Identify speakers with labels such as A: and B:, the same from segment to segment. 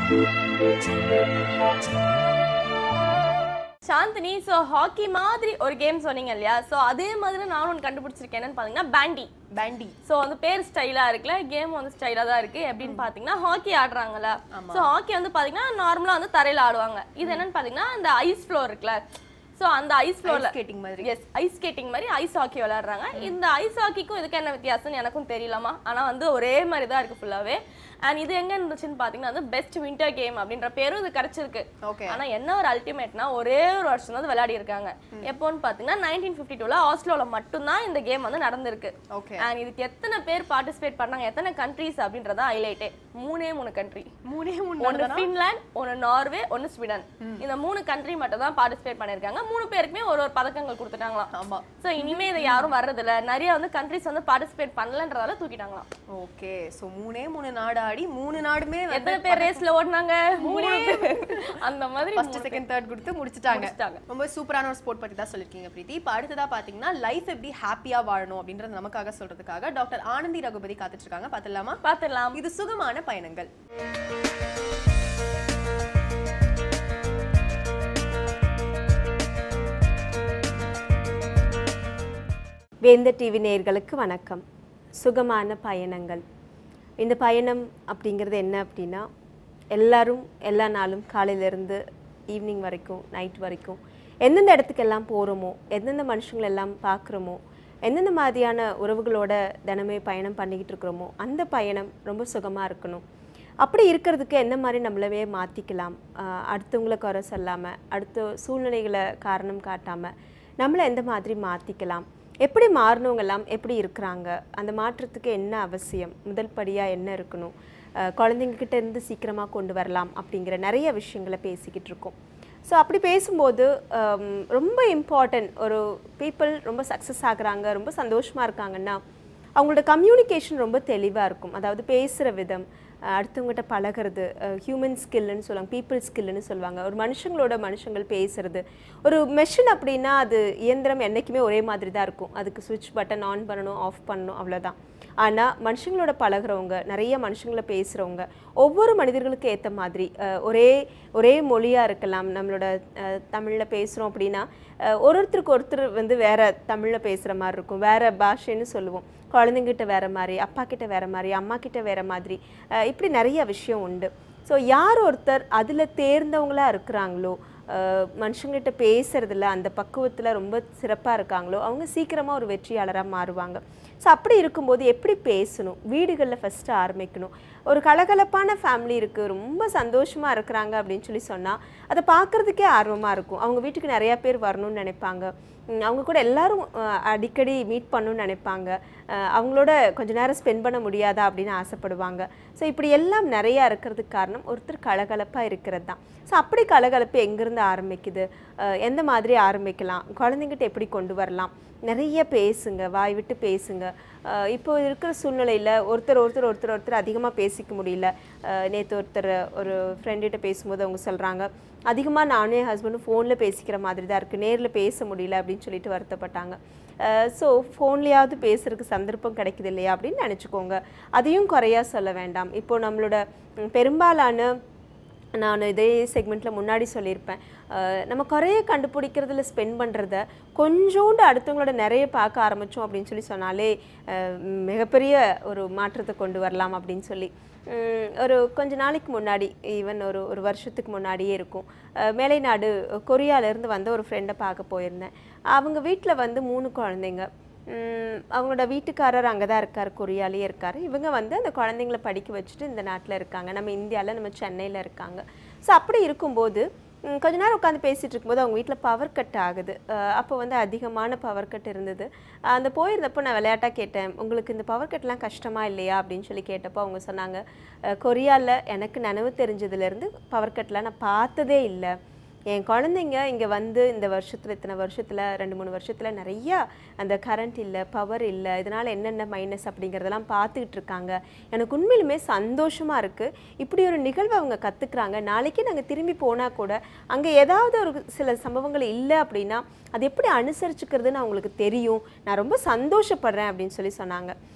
A: Chandni so hockey மாதிரி ஒரு game சொன்னீங்க இல்லையா ஸோ அதே மாதிரி நானும் ஒன்று கண்டுபிடிச்சிருக்கேன் என்னன்னு பார்த்தீங்கன்னா பேண்டி
B: பேண்டி
A: ஸோ வந்து பேர் ஸ்டைலாக இருக்குல்ல கேம் வந்து ஸ்டைலாக தான் இருக்கு எப்படின்னு பார்த்தீங்கன்னா ஹாக்கி ஆடுறாங்கல்ல ஸோ ஹாக்கி வந்து பார்த்தீங்கன்னா நார்மலாக வந்து தரையில் ஆடுவாங்க இது என்னன்னு பார்த்தீங்கன்னா அந்த ஐஸ் ஃப்ளோர் இருக்குல்ல ஸோ அந்த ஐஸ் ஃப்ளோரில்
B: ஸ்கேட்டிங் மாதிரி
A: எஸ் ஐஸ் ஸ்கேட்டிங் மாதிரி ஐஸ் ஹாக்கி விளையாடுறாங்க இந்த ஐஸ் ஹாக்கிக்கும் இதுக்கு என்ன வித்தியாசம்னு எனக்கும் தெரியலாமா ஆனா வந்து ஒரே மாதிரி தான் இருக்கு ஃபுல்லாவே அண்ட் இது எங்க இருந்துச்சுன்னு பாத்தீங்கன்னா வந்து பெஸ்ட் வின்டர் கேம் அப்படின்ற பேரும் இது கிடைச்சிருக்கு
B: ஓகே
A: ஆனா என்ன ஒரு அல்டிமேட்னா ஒரே ஒரு வருஷம் தான் விளையாடி இருக்காங்க எப்போன்னு பாத்தீங்கன்னா நைன்டீன் ஃபிஃப்டி டூல ஆஸ்லோல மட்டும்தான் இந்த கேம் வந்து நடந்திருக்கு
B: ஓகே
A: அண்ட் இதுக்கு எத்தனை பேர் பார்ட்டிசிபேட் பண்ணாங்க எத்தனை கண்ட்ரீஸ் அப்படின்றத ஹைலைட்டே மூணே மூணு கண்ட்ரி
B: மூணே மூணு
A: ஒன்னு ஃபின்லாந்து ஒன்னு நார்வே ஒன்னு ஸ்வீடன் இந்த மூணு கண்ட்ரி மட்டும் தான் பார்ட்டிசிபேட் பண்ணிருக்காங்க மூணு பேருக்குமே ஒரு ஒரு பதக்கங்கள் கொடுத்துட்டாங்களாம்
B: ஆமா
A: சோ இனிமே இதை யாரும் வர்றது இல்ல நிறைய வந்து கண்ட்ரிஸ் வந்து பார்ட்டிசிபேட் பண்ணலன்றதால தூக்கிட்டாங்களாம்
B: ஓகே சோ மூணே மூணு நாடு ஆடி மூணு நாடுமே வந்து
A: எத்தனை பேர் ரேஸ்ல ஓடுனாங்க மூணு பேர். அந்த மாதிரி
B: ஃபர்ஸ்ட் செகண்ட் தேர்ட் கொடுத்து முடிச்சிட்டாங்க
A: முடிச்சிட்டாங்க.
B: ரொம்ப சூப்பரான ஒரு ஸ்போர்ட் பத்தி தான் சொல்லிருக்கீங்க பிரீத்தி இப்போ அடுத்ததா பாத்தீங்கன்னா லைஃப் எப்படி ஹாப்பியா வாழணும் அப்படின்றது நமக்காக சொல்றதுக்காக டாக்டர் ஆனந்தி ரகுபதி காத்துட்டு இருக்காங்க பாத்துடலாமா
A: பாத்துடலாம்
B: இது சுகமான பயணங்கள்
C: வேந்த டிவி நேயர்களுக்கு வணக்கம் சுகமான பயணங்கள் இந்த பயணம் அப்படிங்கிறது என்ன அப்படின்னா எல்லாரும் எல்லா நாளும் காலையிலேருந்து ஈவினிங் வரைக்கும் நைட் வரைக்கும் எந்தெந்த இடத்துக்கெல்லாம் போகிறோமோ எந்தெந்த மனுஷங்களை எல்லாம் பார்க்குறோமோ எந்தெந்த மாதிரியான உறவுகளோட தினமே பயணம் பண்ணிக்கிட்டு இருக்கிறோமோ அந்த பயணம் ரொம்ப சுகமாக இருக்கணும் அப்படி இருக்கிறதுக்கு என்ன மாதிரி நம்மளவே மாற்றிக்கலாம் அடுத்தவங்களை குறை சொல்லாமல் அடுத்த சூழ்நிலைகளை காரணம் காட்டாமல் நம்மளை எந்த மாதிரி மாற்றிக்கலாம் எப்படி மாறினவங்க எல்லாம் எப்படி இருக்கிறாங்க அந்த மாற்றத்துக்கு என்ன அவசியம் முதல் படியாக என்ன இருக்கணும் அஹ் குழந்தைங்க கிட்ட இருந்து சீக்கிரமாக கொண்டு வரலாம் அப்படிங்கிற நிறைய விஷயங்களை பேசிக்கிட்டு இருக்கோம் ஸோ அப்படி பேசும்போது ஹம், ரொம்ப இம்பார்ட்டன்ட் ஒரு பீப்புள் ரொம்ப சக்ஸஸ் ஆகுறாங்க ரொம்ப சந்தோஷமாக இருக்காங்கன்னா அவங்களோட கம்யூனிகேஷன் ரொம்ப தெளிவாக இருக்கும் அதாவது பேசுகிற விதம் அஹ் அடுத்தவங்ககிட்ட பழகிறது ஹியூமன் ஸ்கில்லுன்னு சொல்லுவாங்க பீப்புள் ஸ்கில்லுன்னு சொல்லுவாங்க ஒரு மனுஷங்களோட மனுஷங்கள் பேசுறது ஒரு மெஷின் அப்படின்னா அது இயந்திரம் என்றைக்குமே ஒரே மாதிரி தான் இருக்கும் அதுக்கு சுவிட்ச் பட்டன் ஆன் பண்ணணும் ஆஃப் பண்ணணும் அவ்வளோதான் ஆனால் மனுஷங்களோட பழகுறவங்க நிறைய மனுஷங்கள பேசுகிறவங்க ஒவ்வொரு மனிதர்களுக்கு ஏற்ற மாதிரி அஹ் ஒரே ஒரே மொழியாக இருக்கலாம் நம்மளோட தமிழில் பேசுகிறோம் அப்படின்னா அஹ் ஒரு ஒருத்தருக்கு ஒருத்தர் வந்து வேற தமிழில் பேசுகிற மாதிரி இருக்கும் வேற பாஷைன்னு சொல்லுவோம் குழந்தைங்கிட்ட வேற மாதிரி அப்பா கிட்ட வேற மாதிரி அம்மா கிட்ட வேற மாதிரி அஹ் இப்படி நிறைய விஷயம் உண்டு ஸோ யார் ஒருத்தர் அதில் தேர்ந்தவங்களா இருக்கிறாங்களோ அஹ் மனுஷங்கிட்ட பேசுறதுல அந்த பக்குவத்தில் ரொம்ப சிறப்பாக இருக்காங்களோ அவங்க சீக்கிரமாக ஒரு வெற்றியாளராக மாறுவாங்க ஸோ அப்படி இருக்கும்போது எப்படி பேசணும் வீடுகளில் ஃபஸ்ட்டு ஆரம்பிக்கணும் ஒரு கலகலப்பான ஃபேமிலி இருக்குது ரொம்ப சந்தோஷமாக இருக்கிறாங்க அப்படின்னு சொல்லி சொன்னால் அதை பார்க்குறதுக்கே ஆர்வமாக இருக்கும் அவங்க வீட்டுக்கு நிறையா பேர் வரணும்னு நினைப்பாங்க உம், அவங்க கூட எல்லாரும் அஹ், அடிக்கடி மீட் பண்ணணும்னு நினைப்பாங்க அஹ், அவங்களோட கொஞ்ச நேரம் ஸ்பெண்ட் பண்ண முடியாதா அப்படின்னு ஆசைப்படுவாங்க ஸோ இப்படி எல்லாம் நிறையா இருக்கிறதுக்கு காரணம் ஒருத்தர் கலகலப்பாக இருக்கிறது தான் ஸோ அப்படி கலகலப்பு எங்கேருந்து ஆரம்பிக்குது அஹ், எந்த மாதிரி ஆரம்பிக்கலாம் குழந்தைங்கிட்ட எப்படி கொண்டு வரலாம் நிறைய பேசுங்க வாய் விட்டு பேசுங்க அஹ், இப்போ இருக்கிற சூழ்நிலையில் ஒருத்தர் ஒருத்தர் ஒருத்தர் ஒருத்தர் அதிகமாக பேசிக்க முடியல நேற்று ஒருத்தர் ஒரு ஃப்ரெண்டுகிட்ட பேசும்போது அவங்க சொல்கிறாங்க அதிகமாக நானே ஹஸ்பண்டும் ஃபோனில் பேசிக்கிற மாதிரி தான் இருக்குது நேரில் பேச முடியல அப்படின்னு சொல்லிட்டு வருத்தப்பட்டாங்க ஸோ ஃபோன்லேயாவது பேசுறதுக்கு சந்தர்ப்பம் கிடைக்குது இல்லையா அப்படின்னு நினச்சிக்கோங்க அதையும் குறையா சொல்ல வேண்டாம் இப்போ நம்மளோட ம், பெரும்பாலான நான் இதே செக்மெண்ட்டில் முன்னாடி சொல்லியிருப்பேன் அஹ் நம்ம குறைய கண்டுபிடிக்கிறதுல ஸ்பெண்ட் பண்ணுறத கொஞ்சோண்டு அடுத்தவங்களோட நிறைய பார்க்க ஆரம்பித்தோம் அப்படின்னு சொல்லி சொன்னாலே அஹ் மிகப்பெரிய ஒரு மாற்றத்தை கொண்டு வரலாம் அப்படின்னு சொல்லி உம், ஒரு கொஞ்ச நாளைக்கு முன்னாடி ஈவன் ஒரு ஒரு வருஷத்துக்கு முன்னாடியே இருக்கும் அஹ் மேலை நாடு கொரியாலேருந்து வந்த ஒரு ஃப்ரெண்டை பார்க்க போயிருந்தேன் அவங்க வீட்டில் வந்து மூணு குழந்தைங்க உம், அவங்களோட வீட்டுக்காரர் அங்கே தான் இருக்கார் கொரியாலேயே இருக்கார் இவங்க வந்து அந்த குழந்தைங்கள படிக்க வச்சுட்டு இந்த நாட்டில் இருக்காங்க நம்ம இந்தியாவில் நம்ம சென்னையில் இருக்காங்க ஸோ அப்படி இருக்கும்போது உம், கொஞ்ச நேரம் உட்காந்து பேசிகிட்டு இருக்கும்போது அவங்க வீட்டில் பவர் கட் ஆகுது அஹ் அப்போ வந்து அதிகமான பவர் கட் இருந்தது அந்த போயிருந்தப்போ நான் விளையாட்டாக கேட்டேன் உங்களுக்கு இந்த பவர் கட்லாம் கஷ்டமா இல்லையா அப்படின்னு சொல்லி கேட்டப்போ அவங்க சொன்னாங்க கொரியாவில் எனக்கு நினைவு தெரிஞ்சதுலேருந்து பவர் கட்லாம் நான் பார்த்ததே இல்லை என் குழந்தைங்க இங்கே வந்து இந்த வருஷத்தில் இத்தனை வருஷத்தில் ரெண்டு மூணு வருஷத்தில் நிறையா அந்த கரண்ட் இல்லை பவர் இல்லை இதனால் என்னென்ன மைனஸ் அப்படிங்கிறதெல்லாம் பார்த்துக்கிட்டு இருக்காங்க எனக்கு உண்மையிலுமே சந்தோஷமாக இருக்குது இப்படி ஒரு நிகழ்வை அவங்க கற்றுக்குறாங்க நாளைக்கே நாங்கள் திரும்பி போனால் கூட அங்கே ஏதாவது ஒரு சில சம்பவங்கள் இல்லை அப்படின்னா அது எப்படி அனுசரிச்சுக்கிறதுன்னு அவங்களுக்கு தெரியும் நான் ரொம்ப சந்தோஷப்படுறேன் அப்படின்னு சொல்லி சொன்னாங்க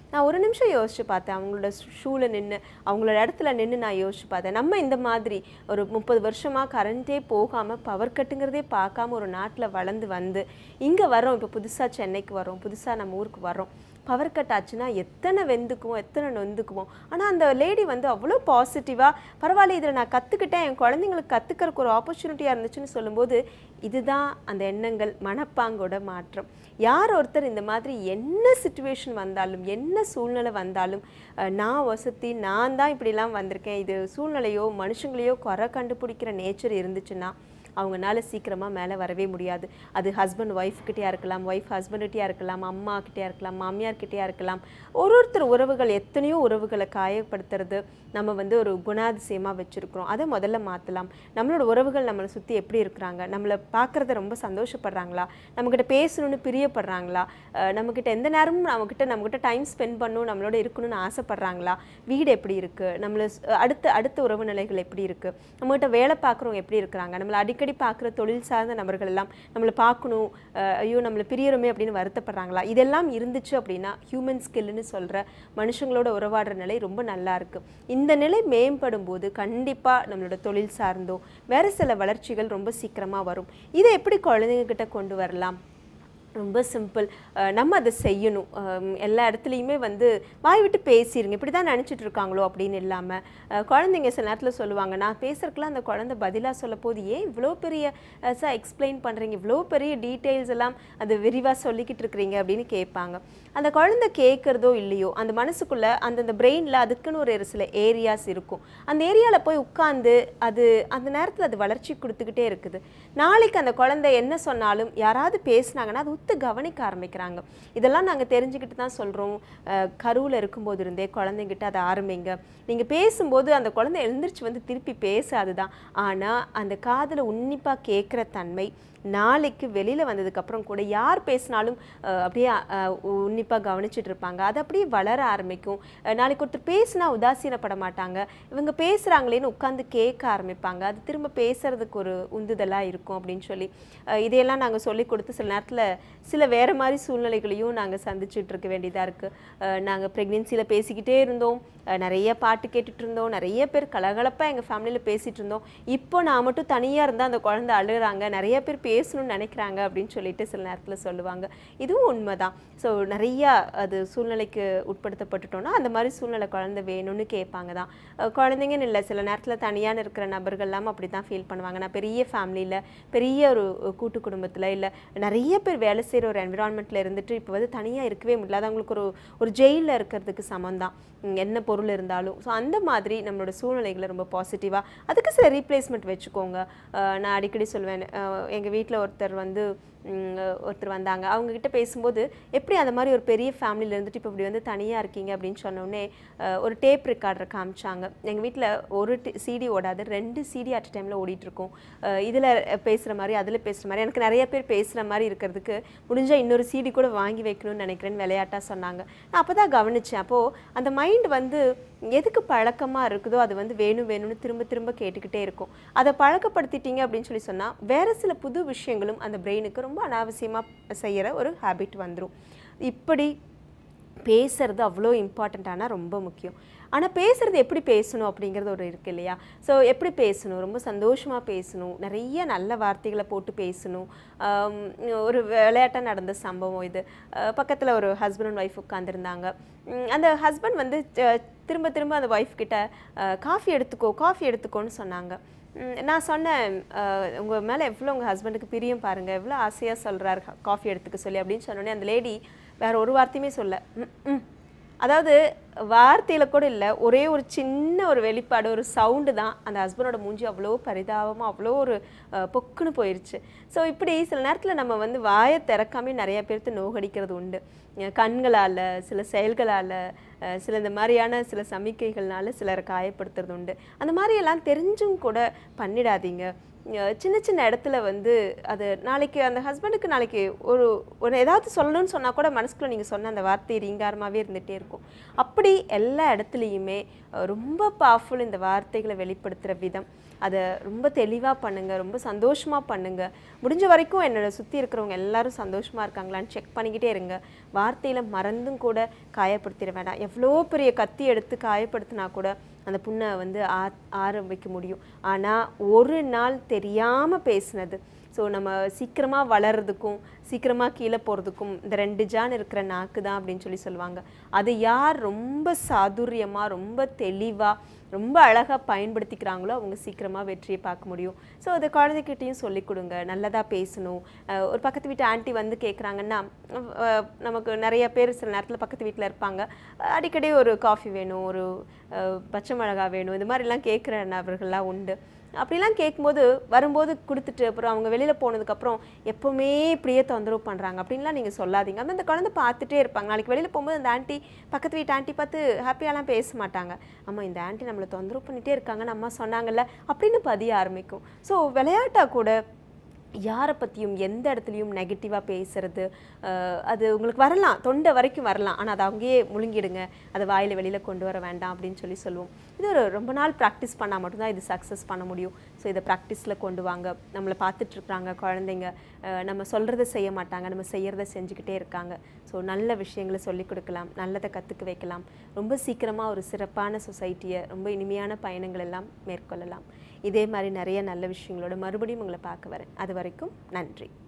C: நான் ஒரு நிமிஷம் யோசிச்சு பார்த்தேன் அவங்களோட ஷூவில் நின்று அவங்களோட இடத்துல நின்று நான் யோசிச்சு பார்த்தேன் நம்ம இந்த மாதிரி ஒரு முப்பது வருஷமாக கரண்ட்டே போகாமல் பவர் கட்டுங்கிறதே பார்க்காம ஒரு நாட்டில் வளர்ந்து வந்து இங்கே வரோம் இப்போ புதுசாக சென்னைக்கு வரோம் புதுசாக நம்ம ஊருக்கு வரோம் பவர் கட் ஆச்சுன்னா எத்தனை வெந்துக்குவோம் எத்தனை நொந்துக்குவோம் ஆனால் அந்த லேடி வந்து அவ்வளோ பாசிட்டிவாக பரவாயில்ல இதில் நான் கற்றுக்கிட்டேன் என் குழந்தைங்களுக்கு கற்றுக்கிறதுக்கு ஒரு ஆப்பர்ச்சுனிட்டியாக இருந்துச்சுன்னு சொல்லும்போது இதுதான் அந்த எண்ணங்கள் மனப்பாங்கோட மாற்றம் யார் ஒருத்தர் இந்த மாதிரி என்ன சுச்சுவேஷன் வந்தாலும் என்ன சூழ்நிலை வந்தாலும் அஹ், நான் வசதி நான் தான் இப்படிலாம் வந்திருக்கேன் இது சூழ்நிலையோ மனுஷங்களையோ குறை கண்டுபிடிக்கிற நேச்சர் இருந்துச்சுன்னா அவங்கனால சீக்கிரமாக மேலே வரவே முடியாது அது ஹஸ்பண்ட் ஒய்ஃப்கிட்டயா இருக்கலாம் ஒய்ஃப் ஹஸ்பண்ட்கிட்டயா இருக்கலாம் அம்மா கிட்டயா இருக்கலாம் மாமியார் கிட்டயா இருக்கலாம் ஒரு ஒருத்தர் உறவுகள் எத்தனையோ உறவுகளை காயப்படுத்துறது நம்ம வந்து ஒரு குணாதிசயமாக வச்சுருக்கிறோம் அதை முதல்ல மாற்றலாம் நம்மளோட உறவுகள் நம்மளை சுற்றி எப்படி இருக்கிறாங்க நம்மளை பார்க்குறத ரொம்ப சந்தோஷப்படுறாங்களா நம்மக்கிட்ட பேசணும்னு பிரியப்படுறாங்களா அஹ் நம்மக்கிட்ட எந்த நேரமும் நம்மக்கிட்ட நம்மக்கிட்ட டைம் ஸ்பெண்ட் பண்ணணும் நம்மளோட இருக்கணும்னு ஆசைப்படுறாங்களா வீடு எப்படி இருக்குது நம்மளை சு- அடுத்த அடுத்த உறவு நிலைகள் எப்படி இருக்குது நம்மகிட்ட வேலை பார்க்குறவங்க எப்படி இருக்கிறாங்க நம்மளை அடிக்கடி பார்க்குற தொழில் சார்ந்த நபர்கள் எல்லாம் நம்மளை பார்க்கணும் அஹ் ஐயோ நம்மளை பிரியறோமே அப்படின்னு வருத்தப்படுறாங்களா இதெல்லாம் இருந்துச்சு அப்படின்னா ஹியூமன் ஸ்கில்னு சொல்கிற மனுஷங்களோட உறவாடுற நிலை ரொம்ப நல்லா இருக்கு இந்த நிலை மேம்படும் போது கண்டிப்பாக நம்மளோட தொழில் சார்ந்தோ வேறு சில வளர்ச்சிகள் ரொம்ப சீக்கிரமாக வரும் இதை எப்படி குழந்தைங்க கிட்ட கொண்டு வரலாம் ரொம்ப சிம்பிள் நம்ம அதை செய்யணும் அஹ் எல்லா இடத்துலையுமே வந்து வாய் விட்டு பேசிடுங்க இப்படி தான் நினச்சிட்டு இருக்காங்களோ அப்படின்னு இல்லாமல் குழந்தைங்க சில நேரத்தில் சொல்லுவாங்க நான் பேசுறதுக்குலாம் அந்த குழந்தை பதிலாக சொல்ல போது ஏன் இவ்வளோ பெரிய சார் எக்ஸ்பிளைன் பண்ணுறீங்க இவ்வளோ பெரிய டீட்டெயில்ஸ் எல்லாம் அது விரிவாக சொல்லிக்கிட்டு இருக்கிறீங்க அப்படின்னு கேட்பாங்க அந்த குழந்தை கேட்குறதோ இல்லையோ அந்த மனசுக்குள்ளே அந்தந்த பிரெயினில் அதுக்குன்னு ஒரு சில ஏரியாஸ் இருக்கும் அந்த ஏரியாவில் போய் உட்காந்து அது அந்த நேரத்தில் அது வளர்ச்சி கொடுத்துக்கிட்டே இருக்குது நாளைக்கு அந்த குழந்தை என்ன சொன்னாலும் யாராவது பேசுனாங்கன்னா அது உத்து கவனிக்க ஆரம்பிக்கிறாங்க இதெல்லாம் நாங்கள் தெரிஞ்சுக்கிட்டு தான் சொல்கிறோம் கருவில் இருக்கும்போது இருந்தே குழந்தைங்கிட்ட அதை ஆரம்பிங்க நீங்கள் பேசும்போது அந்த குழந்தை எழுந்திரிச்சு வந்து திருப்பி பேசாது தான் ஆனால் அந்த காதில் உன்னிப்பாக கேட்குற தன்மை நாளைக்கு வெளியில் வந்ததுக்கப்புறம் கூட யார் பேசினாலும் அஹ், அப்படியே உன்னிப்பாக கவனிச்சிட்டு இருப்பாங்க அது அப்படியே வளர ஆரம்பிக்கும் அஹ், நாளைக்கு ஒருத்தர் பேசினா உதாசீனப்பட மாட்டாங்க இவங்க பேசுகிறாங்களேன்னு உட்காந்து கேட்க ஆரம்பிப்பாங்க அது திரும்ப பேசுறதுக்கு ஒரு உந்துதலாக இருக்கும் அப்படின்னு சொல்லி அஹ், இதையெல்லாம் நாங்கள் சொல்லி கொடுத்து சில நேரத்தில் சில வேறு மாதிரி சூழ்நிலைகளையும் நாங்கள் சந்திச்சுட்டு இருக்க வேண்டியதாக இருக்குது நாங்கள் ப்ரெக்னென்சியில் பேசிக்கிட்டே இருந்தோம் அஹ், நிறைய பாட்டு கேட்டுட்டு இருந்தோம் நிறைய பேர் கலகலப்பாக எங்கள் ஃபேமிலியில் பேசிகிட்டு இருந்தோம் இப்போ நான் மட்டும் தனியாக இருந்தால் அந்த குழந்தை அழுகுறாங்க நிறைய பேர் பேசணும்னு நினைக்கிறாங்க அப்படின்னு சொல்லிட்டு சில நேரத்தில் சொல்லுவாங்க இதுவும் உண்மைதான் ஸோ நிறையா அது சூழ்நிலைக்கு உட்படுத்தப்பட்டுட்டோம்னா அந்த மாதிரி சூழ்நிலை குழந்தை வேணும்னு கேட்பாங்க தான் அஹ் குழந்தைங்கன்னு இல்லை சில நேரத்தில் தனியாக இருக்கிற நபர்கள்லாம் அப்படி தான் ஃபீல் பண்ணுவாங்க நான் பெரிய ஃபேமிலியில் பெரிய ஒரு கூட்டு குடும்பத்தில் இல்லை நிறைய பேர் வேலை செய்கிற ஒரு என்விரான்மெண்ட்டில் இருந்துட்டு இப்போ வந்து தனியாக இருக்கவே முடியல அது அவங்களுக்கு ஒரு ஒரு ஜெயிலில் இருக்கிறதுக்கு சமம் தான் உம் என்ன பொருள் இருந்தாலும் ஸோ அந்த மாதிரி நம்மளோட சூழ்நிலைகளை ரொம்ப பாசிட்டிவாக அதுக்கு சில ரீப்ளேஸ்மெண்ட் வச்சுக்கோங்க அஹ் நான் அடிக்கடி சொல்லுவேன் எங்கள் வீட்டில் ஒருத்தர் வந்து உம், ஒருத்தர் வந்தாங்க அவங்க கிட்ட பேசும்போது எப்படி அந்த மாதிரி ஒரு பெரிய ஃபேமிலியில் இருந்துட்டு இப்போ இப்படி வந்து தனியாக இருக்கீங்க அப்படின்னு சொன்னோடனே அஹ், ஒரு டேப் ரெக்கார்டரை காமிச்சாங்க எங்கள் வீட்டில் ஒரு சிடி ஓடாது ரெண்டு சிடி அட் டைமில் ஓடிட்டுருக்கோம் இதில் பேசுகிற மாதிரி அதில் பேசுகிற மாதிரி எனக்கு நிறைய பேர் பேசுகிற மாதிரி இருக்கிறதுக்கு முடிஞ்சால் இன்னொரு சிடி கூட வாங்கி வைக்கணும்னு நினைக்கிறேன்னு விளையாட்டாக சொன்னாங்க நான் அப்போ தான் கவனித்தேன் அப்போது அந்த மைண்ட் வந்து எதுக்கு பழக்கமாக இருக்குதோ அது வந்து வேணும் வேணும்னு திரும்ப திரும்ப கேட்டுக்கிட்டே இருக்கும் அதை பழக்கப்படுத்திட்டீங்க அப்படின்னு சொல்லி சொன்னால் வேறு சில புது விஷயங்களும் அந்த பிரெயினுக்கு ரொம்ப அனாவசியமாக செய்கிற ஒரு ஹேபிட் வந்துடும் இப்படி பேசுறது அவ்வளோ இம்பார்ட்டண்ட்டானா ரொம்ப முக்கியம் ஆனால் பேசுறது எப்படி பேசணும் அப்படிங்கிறது ஒரு இருக்கு இல்லையா ஸோ எப்படி பேசணும் ரொம்ப சந்தோஷமாக பேசணும் நிறைய நல்ல வார்த்தைகளை போட்டு பேசணும் ஆம், ஒரு விளையாட்டாக நடந்த சம்பவம் இது பக்கத்தில் ஒரு ஹஸ்பண்ட் அண்ட் ஒய்ஃப் உட்காந்துருந்தாங்க அந்த ஹஸ்பண்ட் வந்து அஹ், திரும்ப திரும்ப அந்த ஒய்ஃப் கிட்ட காஃபி எடுத்துக்கோ காஃபி எடுத்துக்கோன்னு சொன்னாங்க ம், நான் சொன்னேன் உங்கள் மேலே எவ்வளோ உங்கள் ஹஸ்பண்டுக்கு பிரியம் பாருங்கள் எவ்வளோ ஆசையாக சொல்கிறாரு காஃபி எடுத்துக்க சொல்லி அப்படின்னு சொன்னோடனே அந்த லேடி வேற ஒரு வார்த்தையுமே சொல்ல ம், ம். அதாவது வார்த்தையில் கூட இல்லை ஒரே ஒரு சின்ன ஒரு வெளிப்பாடு ஒரு சவுண்டு தான் அந்த ஹஸ்பண்டோட மூஞ்சி அவ்வளோ பரிதாபமாக அவ்வளோ ஒரு அஹ், பொக்குன்னு போயிடுச்சு ஸோ இப்படி சில நேரத்தில் நம்ம வந்து வாயை திறக்காமே நிறைய பேர்த்து நோகடிக்கிறது உண்டு அஹ் கண்களால் சில செயல்களால் அஹ் சில இந்த மாதிரியான சில சமிக்கைகள்னால சிலரை காயப்படுத்துறது உண்டு அந்த மாதிரியெல்லாம் தெரிஞ்சும் கூட பண்ணிடாதீங்க அஹ், சின்ன சின்ன இடத்துல வந்து அது நாளைக்கு அந்த ஹஸ்பண்டுக்கு நாளைக்கு ஒரு ஒரு ஏதாவது சொல்லணும்னு சொன்னால் கூட மனசுக்குள்ள நீங்கள் சொன்ன அந்த வார்த்தை ரீங்காரமாகவே இருந்துகிட்டே இருக்கும் அப்படி எல்லா இடத்துலையுமே அஹ், ரொம்ப பவர்ஃபுல் இந்த வார்த்தைகளை வெளிப்படுத்துகிற விதம் அதை ரொம்ப தெளிவாக பண்ணுங்க ரொம்ப சந்தோஷமாக பண்ணுங்க முடிஞ்ச வரைக்கும் என்னோட சுற்றி இருக்கிறவங்க எல்லாரும் சந்தோஷமாக இருக்காங்களான்னு செக் பண்ணிக்கிட்டே இருங்க வார்த்தையில் மறந்தும் கூட காயப்படுத்திட வேண்டாம் எவ்வளோ பெரிய கத்தி எடுத்து காயப்படுத்தினா கூட அந்த புண்ணை வந்து ஆ ஆரம்பிக்க முடியும் ஆனால் ஒரு நாள் தெரியாமல் பேசுனது ஸோ நம்ம சீக்கிரமாக வளர்றதுக்கும் சீக்கிரமாக கீழே போகிறதுக்கும் இந்த ரெண்டு ஜான் இருக்கிற நாக்கு தான் அப்படின்னு சொல்லி சொல்லுவாங்க அது யார் ரொம்ப சாதுரியமாக ரொம்ப தெளிவாக ரொம்ப அழகாக பயன்படுத்திக்கிறாங்களோ அவங்க சீக்கிரமாக வெற்றியை பார்க்க முடியும் ஸோ அதை குழந்தைகிட்டையும் சொல்லிக் கொடுங்க நல்லதாக பேசணும் அஹ் ஒரு பக்கத்து வீட்டு ஆண்டி வந்து கேட்குறாங்கன்னா அஹ் நமக்கு நிறைய பேர் சில நேரத்தில் பக்கத்து வீட்டில் இருப்பாங்க அடிக்கடி ஒரு காஃபி வேணும் ஒரு அஹ் பச்சை மிளகா வேணும் இந்த மாதிரிலாம் கேட்குற நபர்கள்லாம் உண்டு அப்படிலாம் கேட்கும்போது வரும்போது கொடுத்துட்டு அப்புறம் அவங்க வெளியில் போனதுக்கப்புறம் எப்போவுமே இப்படியே தொந்தரவு பண்ணுறாங்க அப்படின்லாம் நீங்கள் சொல்லாதீங்க அந்த அந்த குழந்தை பார்த்துட்டே இருப்பாங்க நாளைக்கு வெளியில் போகும்போது அந்த ஆண்டி பக்கத்து வீட்டு ஆண்டி பார்த்து ஹாப்பியாலாம் பேச மாட்டாங்க அம்மா இந்த ஆண்டி நம்மளை தொந்தரவு பண்ணிகிட்டே இருக்காங்கன்னு அம்மா சொன்னாங்கல்ல அப்படின்னு பதிய ஆரம்பிக்கும் ஸோ விளையாட்டாக கூட யாரை பற்றியும் எந்த இடத்துலையும் நெகட்டிவாக பேசுறது அஹ், அது உங்களுக்கு வரலாம் தொண்டை வரைக்கும் வரலாம் ஆனால் அதை அங்கேயே முழுங்கிடுங்க அதை வாயில் வெளியில் கொண்டு வர வேண்டாம் அப்படின்னு சொல்லி சொல்லுவோம் இது ஒரு ரொம்ப நாள் ப்ராக்டிஸ் பண்ணால் மட்டும்தான் இது சக்ஸஸ் பண்ண முடியும் ஸோ இதை ப்ராக்டிஸில் கொண்டு வாங்க நம்மளை பார்த்துட்ருக்குறாங்க குழந்தைங்க அஹ், நம்ம சொல்கிறத செய்ய மாட்டாங்க நம்ம செய்கிறத செஞ்சுக்கிட்டே இருக்காங்க ஸோ நல்ல விஷயங்களை சொல்லிக் கொடுக்கலாம் நல்லதை கற்றுக்க வைக்கலாம் ரொம்ப சீக்கிரமாக ஒரு சிறப்பான சொசைட்டியை ரொம்ப இனிமையான பயணங்கள் எல்லாம் மேற்கொள்ளலாம் இதே மாதிரி நிறைய நல்ல விஷயங்களோட மறுபடியும் உங்களை பார்க்க வரேன் அது வரைக்கும் நன்றி